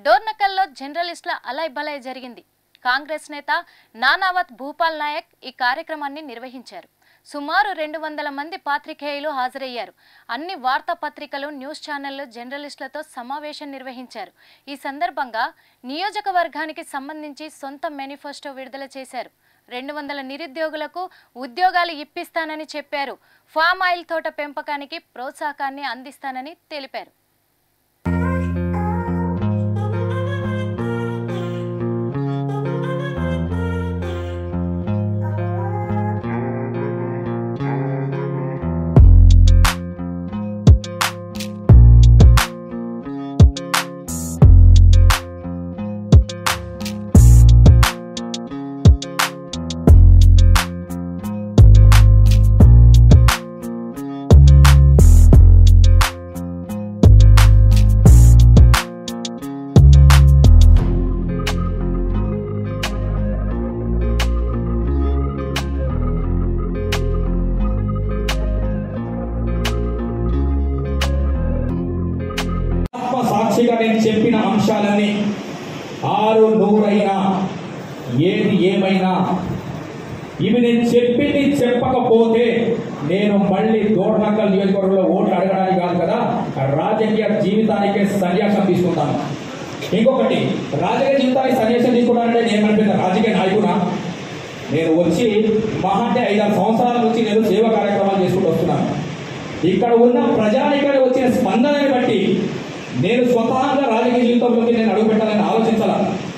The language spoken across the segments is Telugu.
డోర్నకల్లో జర్నలిస్టుల అలయ్ బలయ్ జరిగింది కాంగ్రెస్ నేత నానావత్ భూపాల్ నాయక్ ఈ కార్యక్రమాన్ని నిర్వహించారు సుమారు రెండు వందల మంది పాత్రికేయులు హాజరయ్యారు అన్ని వార్తాపత్రికలు న్యూస్ ఛానళ్లు జర్నలిస్టులతో సమావేశం నిర్వహించారు ఈ సందర్భంగా నియోజకవర్గానికి సంబంధించి సొంత మేనిఫెస్టో విడుదల చేశారు రెండు వందల నిరుద్యోగులకు ఉద్యోగాలు ఇప్పిస్తానని చెప్పారు ఫామ్ ఆయిల్ తోట పెంపకానికి ప్రోత్సాహకాన్ని అందిస్తానని తెలిపారు ఆత్మ సాక్షిగా నేను చెప్పిన అంశాలన్నీ ఆరు నూరైనా ఏది ఏమైనా ఇవి నేను చెప్పింది చెప్పకపోతే నేను మళ్ళీ దోర్నకల్ నియోజకవర్గంలో ఓట్లు అడగడానికి కాదు కదా రాజకీయ జీవితానికే సన్యాసం తీసుకుంటాను ఇంకొకటి రాజకీయ జీవితానికి సన్యాసం తీసుకుంటానంటే నేను అనిపించిన రాజకీయ నాయకునా నేను వచ్చి మహా అంటే ఐదారు సంవత్సరాల నుంచి నేను సేవా కార్యక్రమాలు చేసుకుంటూ వస్తున్నాను ఇక్కడ ఉన్న ప్రజానికానికి వచ్చిన స్పందనని బట్టి నేను స్వతహాగా రాజకీయ జీవితంలోకి నేను అడుగు పెట్టాలని ఆలోచించాల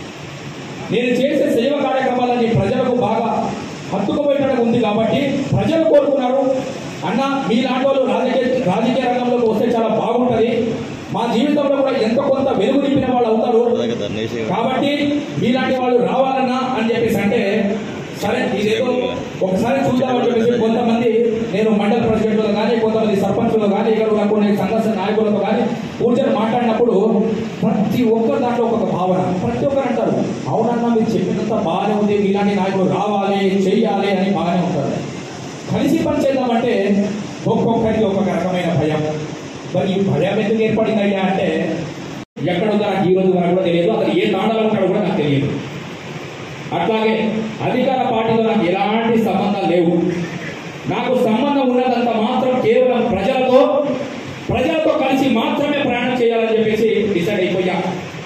నేను చేసే సేవ కార్యక్రమాలని ప్రజలకు బాగా హత్తుకుపోయేటట్టు ఉంది కాబట్టి ప్రజలు కోరుకున్నారు అన్న మీలాంటి వాళ్ళు రాజకీయ రాజకీయ రంగంలోకి వస్తే చాలా బాగుంటది మా జీవితంలో కూడా ఎంత కొంత వెలుగు నింపిన వాళ్ళు అవుతారు కాబట్టి మీలాంటి వాళ్ళు రావాలన్నా అని చెప్పేసి అంటే సరే ఇదేదో ఒకసారి చూద్దామని చెప్పేసి కొంతమంది నేను మండల ప్రెసిడెంట్తో కానీ కొంతమంది సర్పంచులు కానీ ఇక్కడ ఉన్న కొన్ని సంఘర్ష నాయకులతో కానీ కూర్చొని మాట్లాడినప్పుడు ప్రతి ఒక్కరు దాంట్లో ఒక్కొక్క భావన ప్రతి ఒక్కరు అంటారు అవునన్నా మీరు చెప్పినంత బాగానే ఉంది ఇలాంటి నాయకులు రావాలి చెయ్యాలి అని బాగానే ఉంటారు కలిసి పని చేద్దామంటే ఒక్కొక్కరికి ఒక్కొక్క రకమైన భయం మరి ఈ భయం ఎందుకు ఏర్పడిందయ్యా అంటే ఎక్కడ ఉందో నాకు ఈ రోజు వరకు కూడా తెలియదు అసలు ఏ తాండలో ఉంటాడో కూడా నాకు తెలియదు అట్లాగే అధికార పార్టీతో నాకు ఎలాంటి సంబంధాలు లేవు నాకు సంబంధం ఉన్నదంత మాత్రం కేవలం ప్రజలతో ప్రజలతో కలిసి మాత్రమే ప్రయాణం చేయాలని చెప్పేసి డిసైడ్ అయిపోయా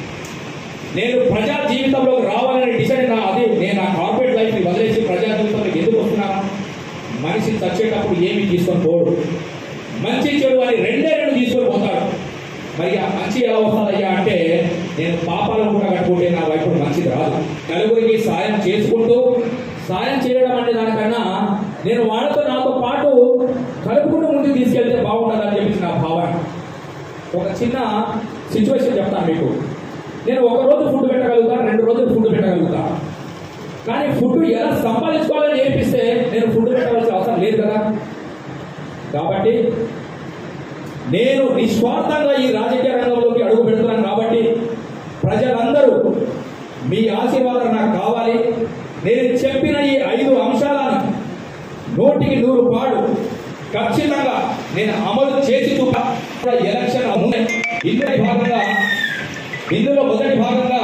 నేను ప్రజా జీవితంలోకి రావాలని డిసైడ్ నా అది నేను నా కార్పొరేట్ లైఫ్ని వదిలేసి ప్రజా జీవితంలోకి ఎందుకు వస్తున్నాను మనిషి చచ్చేటప్పుడు ఏమి తీసుకొని పోడు మంచి చెడు అని రెండే రెండు తీసుకొని పోతాడు మరి ఆ మంచి ఎలా వస్తుందయ్యా అంటే నేను పాపాలను కూడా కట్టుకుంటే నా వైపు మంచిది రాదు నలుగురికి సాయం చేసుకుంటూ సాయం చేయడం అంటే దానికన్నా నేను వాళ్ళతో నాతో పాటు కలుపుకుంటూ ముందుకు తీసుకెళ్తే బాగుంటుందని చెప్పేసి నా భావన ఒక చిన్న సిచ్యువేషన్ చెప్తాను మీకు నేను ఒక రోజు ఫుడ్ పెట్టగలుగుతా రెండు రోజులు ఫుడ్ పెట్టగలుగుతా కానీ ఫుడ్ ఎలా సంపాదించుకోవాలని నేర్పిస్తే నేను ఫుడ్ పెట్టవలసిన అవసరం లేదు కదా కాబట్టి నేను నిస్వార్థంగా ఈ రాజకీయ రంగంలోకి అడుగు పెడుతున్నాను కాబట్టి ప్రజలందరూ మీ ఆశీర్వాదం నాకు కావాలి నేను చెప్పిన ఈ ఐదు అంశాలను నూటికి నూరు పాడు ఖచ్చితంగా నేను అమలు చేసి చూప ఎలక్షన్ ముందే ఇందులో భాగంగా ఇందులో మొదటి భాగంగా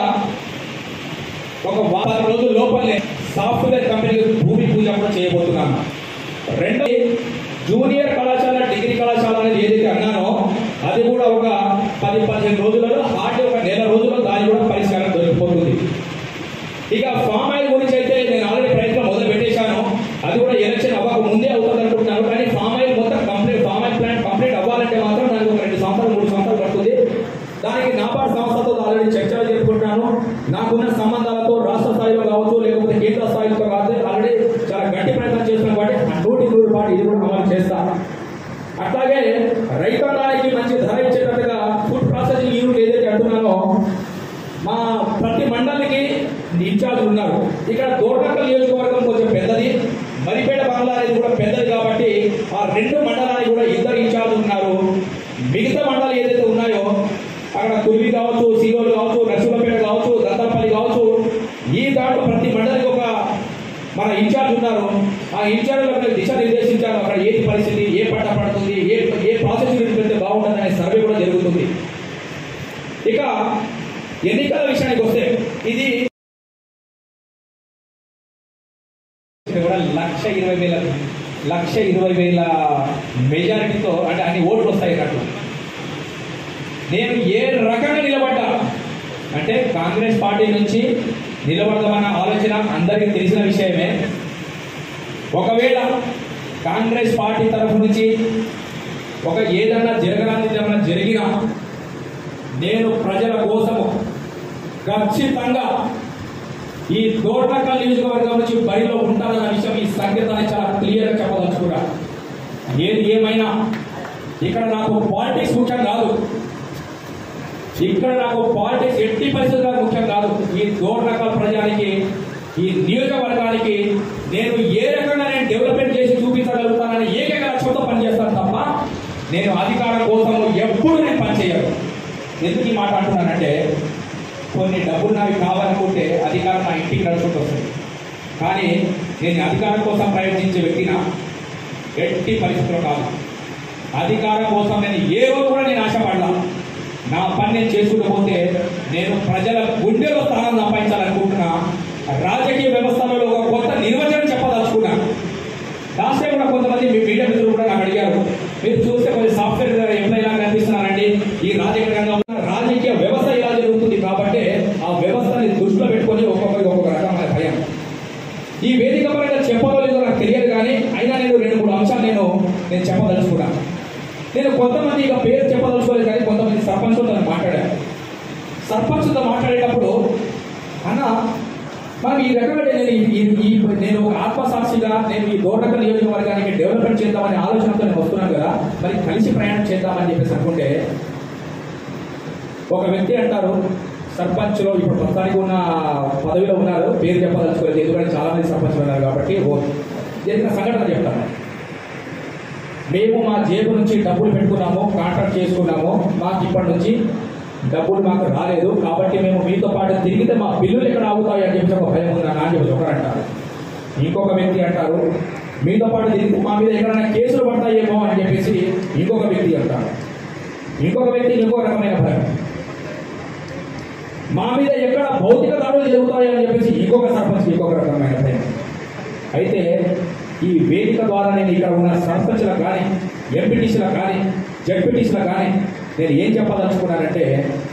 ఒక వారం రోజుల లోపలే సాఫ్ట్వేర్ కంపెనీకి భూమి పూజ కూడా చేయబోతున్నాను రెండో జూనియర్ కళాశాల డిగ్రీ కళాశాల అనేది ఏదైతే అన్నానో అది కూడా ఒక పది పదిహేను రోజులలో హార్డ్ ఒక నెల రోజుల్లో దాని కూడా పరిష్కారం దొరికిపోతుంది ఇక ఫామ్ ఆయిల్ గురించి అయితే నేను ఆల్రెడీ ప్రయత్నం మొదలు పెట్టేశాను అది కూడా ఎలక్షన్ అవ్వక ముందే అవుతుంది అనుకుంటున్నాను కానీ ఫామ్ ఆయిల్ మొత్తం complete palm oil plant complete అవ్వాలంటే మాత్రం దానికి ఒక రెండు సంవత్సరాలు మూడు సంవత్సరాలు పడుతుంది దానికి నాబార్డ్ సంస్థతో ఆల్రెడీ చర్చలు జరుపుకుంటున్నాను నాకున్న సంబంధాలతో రాష్ట్ర స్థాయిలో కావచ్చు లేకపోతే కేంద్ర స్థాయిలో కావచ్చు ఆల్రెడీ చాలా గట్టి ప్రయత్నం చేస్తున్నాం కాబట్టి నూటి నూరు పాటు ఇది కూడా అమలు చేస్తాను అట్లాగే రైతాంగానికి మంచి ధర ఇచ్చేటట్టుగా ఫుడ్ ప్రాసెసింగ్ యూనిట్ ఏదైతే అంటున్నానో మా ప్రతి మండలికి ఇన్ఛార్జ్ ఉన్నారు ఇక్కడ దోర్నకల్ నియోజకవర్గం కొంచెం పెద్దది మరిపేట బంగ్లా అనేది కూడా పెద్దది కాబట్టి ఆ రెండు మండలానికి కూడా ఇద్దరు ఇన్ఛార్జ్ ఉన్నారు మిగతా మండలాలు ఏదైతే ఉన్నాయో అక్కడ కుర్వి కావచ్చు సీఓలు కావచ్చు నరసింహపేట కావచ్చు దత్తపల్లి కావచ్చు ఈ దాంట్లో ప్రతి మండలికి ఒక మన ఇన్ఛార్జ్ ఉన్నారు ఆ ఇన్ఛార్జ్లకు దిశ నిర్దేశించారు అక్కడ ఏది పరిస్థితి ఏ పంట పడుతుంది ఏ ఏ ప్రాసెస్ పెడితే బాగుంటుంది అనే సర్వే కూడా జరుగుతుంది ఇక ఎన్నికల విషయానికి వస్తే ఇది కూడా లక్ష ఇరవై వేల లక్ష ఇరవై వేల మెజారిటీతో అంటే అన్ని ఓట్లు వస్తాయి అన్నట్టు నేను ఏ రకంగా నిలబడ్డా అంటే కాంగ్రెస్ పార్టీ నుంచి నిలబడదామన్న ఆలోచన అందరికీ తెలిసిన విషయమే ఒకవేళ కాంగ్రెస్ పార్టీ తరఫు నుంచి ఒక ఏదన్నా జరగడానికి ఏమైనా జరిగినా నేను ప్రజల కోసము ఖచ్చితంగా ఈ దోటకల్ నియోజకవర్గం నుంచి బరిలో ఉంటానన్న విషయం ఈ సంకేతాన్ని చాలా క్లియర్గా చెప్పదలుచుకున్నా ఏది ఏమైనా ఇక్కడ నాకు పాలిటిక్స్ ముఖ్యం కాదు ఇక్కడ నాకు పాలిటిక్స్ ఎట్టి పరిస్థితుల్లో ముఖ్యం కాదు ఈ దోటకల్ ప్రజానికి ఈ నియోజకవర్గానికి నేను ఏ రకంగా నేను డెవలప్మెంట్ చేసి చూపించగలుగుతానని ఏకైక లక్ష్యంతో పనిచేస్తాను తప్ప నేను అధికారం కోసం ఎప్పుడు నేను పనిచేయను ఎందుకు ఈ మాట అంటున్నానంటే కొన్ని డబ్బులు నావి కావాలనుకుంటే అధికారం నా ఇంటికి నడుచుకుంటూ వస్తుంది కానీ నేను అధికారం కోసం ప్రయత్నించే వ్యక్తిన ఎట్టి పరిస్థితుల్లో కాదు అధికారం కోసం నేను ఏ రోజు కూడా నేను ఆశపడలా నా పని నేను చేసుకుంటూ పోతే నేను ప్రజల గుండెలో స్థానం సంపాదించాలనుకుంటున్నా రాజకీయ వ్యవస్థలో ఒక కొత్త నిర్వచనం చెప్పదలుచుకున్నా లాస్ట్ టైం కూడా కొంతమంది మీ మీడియా మిత్రులు కూడా నాకు అడిగారు మీరు చూస్తే కొంచెం సాఫ్ట్వేర్ ఎంప్లాయ్ లాగా కనిపిస్తున్నారండి ఈ రాజకీయ రంగంలో రాజకీయ వ్యవస్థ ఇలా జరుగుతుంది కాబట్టి ఆ వ్యవస్థని దృష్టిలో పెట్టుకొని ఒక్కొక్కరికి ఒక్కొక్క రకమైన భయం ఈ వేదిక పరంగా చెప్పాలో లేదో నాకు తెలియదు కానీ అయినా నేను రెండు మూడు అంశాలు నేను నేను చెప్పదలుచుకున్నాను నేను కొంతమంది ఇక పేరు చెప్పదలుచుకోలేదు కానీ కొంతమంది సర్పంచులతో మాట్లాడాను సర్పంచ్తో మాట్లాడేటప్పుడు అన్న మనం ఈ రకంగా నేను ఈ- ఈ- ఈ నేను ఒక ఆత్మసాక్షిగా నేను ఈ దోటక నియోజకవర్గానికి డెవలప్మెంట్ చేద్దామనే ఆలోచనతో నేను వస్తున్నాను కదా మరి కలిసి ప్రయాణం చేద్దామని చెప్పేసి అనుకుంటే ఒక వ్యక్తి అంటారు సర్పంచ్లో ఇప్పుడు ప్రస్తుతానికి ఉన్న పదవిలో ఉన్నారు పేరు చెప్పదలుచుకోలేదు ఎందుకంటే చాలా మంది సర్పంచ్లు ఉన్నారు కాబట్టి ఓ జరిగిన సంఘటన చెప్తాను మేము మా జేబు నుంచి డబ్బులు పెట్టుకున్నాము కాంట్రాక్ట్ చేసుకున్నాము మాకు ఇప్పటి నుంచి డబ్బులు మాకు రాలేదు కాబట్టి మేము మీతో పాటు తిరిగితే మా బిల్లులు ఎక్కడ ఆగుతాయి అని చెప్పి ఒక భయం ఉంది అని చెప్పి ఒకరు అంటారు ఇంకొక వ్యక్తి అంటారు మీతో పాటు తిరిగితే మా మీద ఎక్కడైనా కేసులు పడతాయేమో అని చెప్పేసి ఇంకొక వ్యక్తి అంటారు ఇంకొక వ్యక్తి ఇంకొక రకమైన భయం మా మీద ఎక్కడ భౌతిక దాడులు జరుగుతాయి అని చెప్పేసి ఇంకొక సర్పంచ్ ఇంకొక రకమైన భయం అయితే ఈ వేదిక ద్వారా నేను ఇక్కడ ఉన్న సర్పంచ్లకు కానీ ఎంపీటీసీలకు కానీ జడ్పీటీసీలకు కానీ నేను ఏం చెప్పదలుచుకున్నానంటే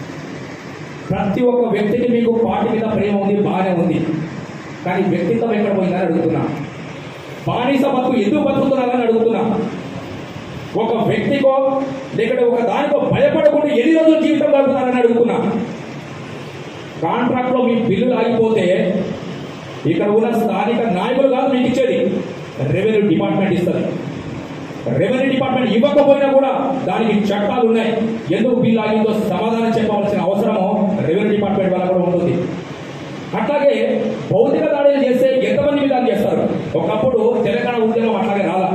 ప్రతి ఒక్క వ్యక్తికి మీకు పార్టీ మీద ప్రేమ ఉంది బాగానే ఉంది కానీ వ్యక్తిత్వం ఎక్కడ పోయిందని అడుగుతున్నా బానిస బతుకు ఎందుకు బతుకుతున్నారని అడుగుతున్నా ఒక వ్యక్తికో లేకపోతే ఒక దానికో భయపడకుండా ఎన్ని రోజులు జీవితం గడుపుతున్నారని అడుగుతున్నా కాంట్రాక్ట్ లో మీ బిల్లులు ఆగిపోతే ఇక్కడ ఉన్న స్థానిక నాయకులు కాదు మీకు ఇచ్చేది రెవెన్యూ డిపార్ట్మెంట్ ఇస్తుంది రెవెన్యూ డిపార్ట్మెంట్ ఇవ్వకపోయినా కూడా దానికి చట్టాలు ఉన్నాయి ఎందుకు బిల్లు ఆగిందో సమాధానం చెప్పవలసిన అవసరము రెవెన్యూ డిపార్ట్మెంట్ వల్ల కూడా ఉంటుంది అట్లాగే భౌతిక దాడులు చేస్తే ఎంతమంది మీద చేస్తారు ఒకప్పుడు తెలంగాణ ఉద్యమం అట్లాగే రాలా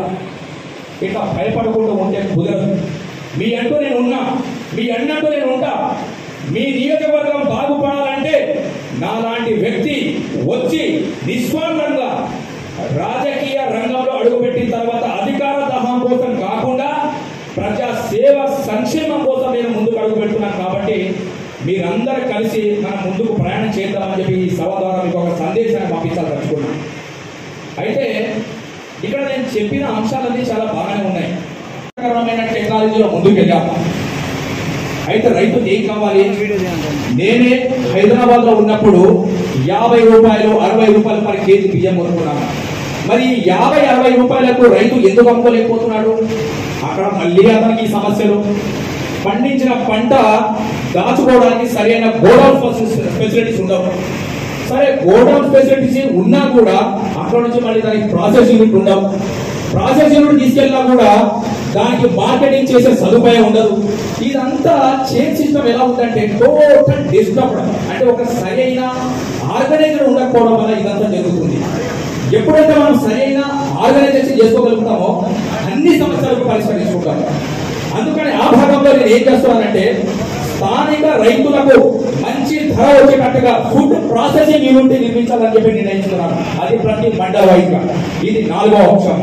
ఇక భయపడకుండా ఉంటే కుదరదు మీ అంటూ నేను ఉన్నా మీ అన్నట్టు నేను ఉంటా మీ నియోజకవర్గం బాగుపడాలంటే నాలాంటి వ్యక్తి వచ్చి నిస్వార్థంగా రాజకీయ రంగంలో అడుగుపెట్టిన తర్వాత అధికార దహం కోసం కాకుండా ప్రజా సేవ సంక్షేమం కోసం నేను ముందుకు అడుగు పెడుతున్నాను కాబట్టి మీరందరూ కలిసి మనం ముందుకు ప్రయాణం చేద్దామని చెప్పి ఈ సభ ద్వారా మీకు ఒక సందేశాన్ని పంపించాలనుకున్నాను అయితే ఇక్కడ నేను చెప్పిన అంశాలన్నీ చాలా బాగానే ఉన్నాయి రకరమైన టెక్నాలజీలో ముందుకు వెళ్ళాము అయితే రైతుకి ఏం కావాలి నేనే హైదరాబాద్ లో ఉన్నప్పుడు యాభై రూపాయలు అరవై రూపాయలు పర్ కేజీ బియ్యం కొనుక్కున్నాను మరి ఈ యాభై అరవై రూపాయలకు రైతు ఎందుకు అమ్ముకోలేకపోతున్నాడు అక్కడ మళ్ళీ అతనికి ఈ సమస్యలు పండించిన పంట దాచుకోవడానికి సరైన గోడౌన్ ఫెసిలిటీస్ ఉండవు సరే గోడౌన్ ఫెసిలిటీస్ ఉన్నా కూడా అక్కడ నుంచి మళ్ళీ దానికి ప్రాసెస్ యూనిట్ ఉండవు ప్రాసెస్ యూనిట్ తీసుకెళ్ళినా కూడా దానికి మార్కెటింగ్ చేసే సదుపాయం ఉండదు ఇదంతా చైన్ సిస్టమ్ ఎలా ఉందంటే టోటల్ డిస్టర్బ్డ్ అంటే ఒక సరైన ఆర్గనైజర్ ఉండకపోవడం వల్ల ఇదంతా జరుగుతుంది ఎప్పుడైతే మనం సరైన ఆర్గనైజేషన్ చేసుకోగలుగుతామో అన్ని సమస్యలకు పరిష్కరించుకుంటాము అందుకని ఆ భాగంలో నేను ఏం చేస్తున్నానంటే స్థానిక రైతులకు మంచి ధర వచ్చేటట్టుగా ఫుడ్ ప్రాసెసింగ్ యూనిట్ నిర్మించాలని చెప్పి నిర్ణయించుకున్నాను అది ప్రతి మండల వైద్య ఇది నాలుగో అంశం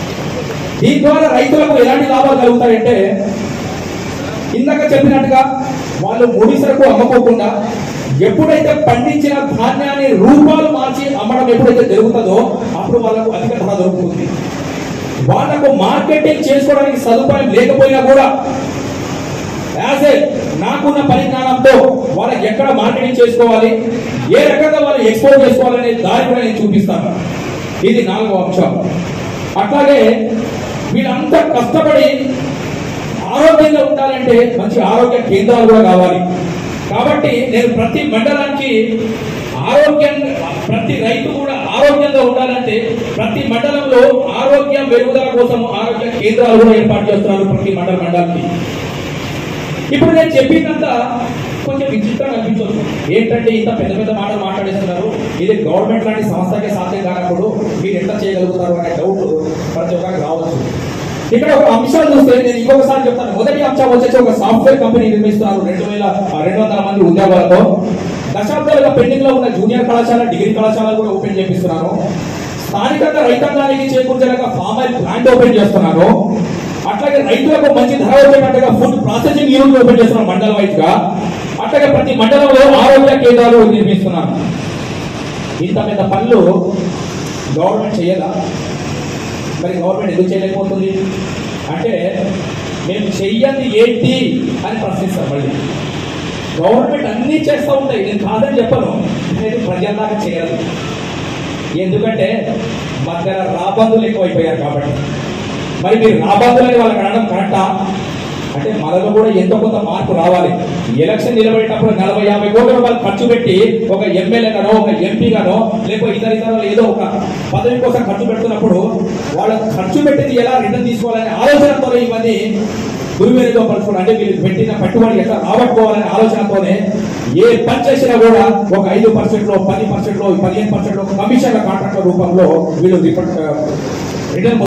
దీని ద్వారా రైతులకు ఎలాంటి లాభాలు కలుగుతాయంటే ఇందాక చెప్పినట్టుగా వాళ్ళు ముడి సరుకు అమ్ముకోకుండా ఎప్పుడైతే పండించిన ధాన్యాన్ని రూపాలు మార్చి అమ్మడం ఎప్పుడైతే జరుగుతుందో అప్పుడు వాళ్ళకు అధిక ధర దొరుకుతుంది వాళ్ళకు మార్కెటింగ్ చేసుకోవడానికి సదుపాయం లేకపోయినా కూడా యాజ్ ఏ నాకున్న పరిజ్ఞానంతో వాళ్ళకి ఎక్కడ మార్కెటింగ్ చేసుకోవాలి ఏ రకంగా వాళ్ళు ఎక్స్పోర్ట్ చేసుకోవాలనే దారి కూడా నేను చూపిస్తాను ఇది నాలుగో అంశం అట్లాగే వీళ్ళంతా కష్టపడి ఆరోగ్యంగా ఉండాలంటే మంచి ఆరోగ్య కేంద్రాలు కూడా కావాలి కాబట్టి నేను ప్రతి మండలానికి ఆరోగ్యం ప్రతి రైతు కూడా ఆరోగ్యంగా ఉండాలంటే ప్రతి మండలంలో ఆరోగ్యం మెరుగుదల కోసం ఆరోగ్య కేంద్రాలు కూడా ఏర్పాటు చేస్తున్నారు ప్రతి మండల మండలానికి ఇప్పుడు నేను చెప్పిందంత కొంచెం విచిత్రంగా అనిపించవచ్చు ఏంటంటే ఇంత పెద్ద పెద్ద మాటలు మాట్లాడేస్తున్నారు ఇది గవర్నమెంట్ లాంటి సంస్థకే సాధ్యం కానప్పుడు మీరు ఎట్లా చేయగలుగుతారు అనే డౌట్ ప్రతి ఒక్కరికి రావచ్చు ఇక్కడ ఒక అంశాలు చూస్తే నేను ఇంకొకసారి చెప్తాను మొదటి అంశం వచ్చేసి ఒక సాఫ్ట్వేర్ కంపెనీ నిర్మిస్తున్నారు రెండు వేల రెండు వందల మంది ఉద్యోగాలతో దశాబ్దాలుగా పెండింగ్ లో ఉన్న జూనియర్ కళాశాల డిగ్రీ కళాశాలలు కూడా ఓపెన్ చేపిస్తున్నాను స్థానికంగా రైతాంగానికి చేకూర్చేలాగా ఫామ్ ఆయిల్ ప్లాంట్ ఓపెన్ చేస్తున్నాను అట్లాగే రైతులకు మంచి ధర వచ్చేటట్టుగా ఫుడ్ ప్రాసెసింగ్ యూనిట్ ఓపెన్ చేస్తున్నాం మండల వైజ్ గా అట్లాగే ప్రతి మండలంలో ఆరోగ్య కేంద్రాలు నిర్మిస్తున్నాను ఇంత పెద్ద పనులు గవర్నమెంట్ చేయాలా మరి గవర్నమెంట్ ఎందుకు చేయలేకపోతుంది అంటే మేము చెయ్యంది ఏంటి అని ప్రశ్నిస్తాం మళ్ళీ గవర్నమెంట్ అన్నీ చేస్తూ ఉంటాయి నేను కాదని చెప్పను నేను ప్రజల్లాగా చేయదు ఎందుకంటే మా దగ్గర రాబందులు ఎక్కువైపోయారు కాబట్టి మరి మీరు రాబందులని వాళ్ళకి అనడం కరెక్టా అంటే మనలో కూడా ఎంతో కొంత మార్పు రావాలి ఎలక్షన్ నిలబడేటప్పుడు నలభై యాభై కోట్ల రూపాయలు ఖర్చు పెట్టి ఒక ఎమ్మెల్యేగానో ఒక ఎంపీగానో లేకపోతే ఇతర ఇతరులు ఏదో ఒక పదవి కోసం ఖర్చు పెడుతున్నప్పుడు వాళ్ళు ఖర్చు పెట్టింది ఎలా రిటర్న్ తీసుకోవాలనే ఆలోచనతో ఇవన్నీ దుర్వినియోగం పరచుకోవడం అంటే వీళ్ళు పెట్టిన పెట్టుబడి ఎట్లా రాబట్టుకోవాలనే ఆలోచనతోనే ఏ పని చేసినా కూడా ఒక ఐదు పర్సెంట్ లో పది పర్సెంట్ లో పదిహేను పర్సెంట్ లో కమిషన్ల కాంట్రాక్ట్ల రూపంలో వీళ్ళు రిటర్న్